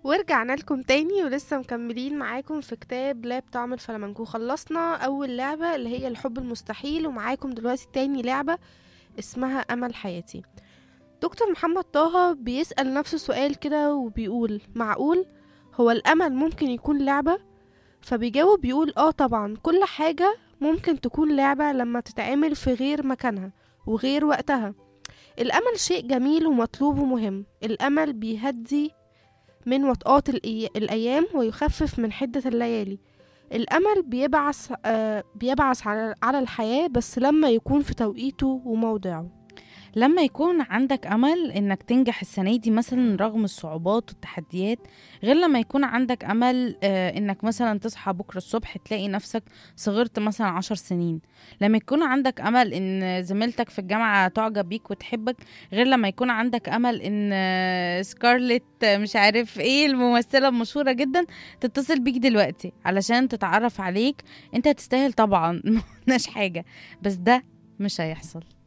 ورجعنا لكم تاني ولسه مكملين معاكم في كتاب لاب طعم الفلامنكو خلصنا أول لعبة اللي هي الحب المستحيل ومعاكم دلوقتي تاني لعبة اسمها أمل حياتي دكتور محمد طه بيسأل نفسه سؤال كده وبيقول معقول هو الأمل ممكن يكون لعبة فبيجاوب بيقول اه طبعا كل حاجة ممكن تكون لعبة لما تتعمل في غير مكانها وغير وقتها الأمل شيء جميل ومطلوب ومهم الأمل بيهدي من وطئات الإي- الأيام ويخفف من حدة الليالي الأمل بيبعث آه بيبعث على على الحياة بس لما يكون في توقيته وموضعه لما يكون عندك أمل إنك تنجح السنة دي مثلا رغم الصعوبات والتحديات غير لما يكون عندك أمل آه، إنك مثلا تصحى بكرة الصبح تلاقي نفسك صغرت مثلا عشر سنين لما يكون عندك أمل إن زميلتك في الجامعة تعجب بيك وتحبك غير لما يكون عندك أمل إن آه، سكارلت آه، مش عارف إيه الممثلة المشهورة جدا تتصل بيك دلوقتي علشان تتعرف عليك أنت تستاهل طبعا مقلناش حاجة بس ده مش هيحصل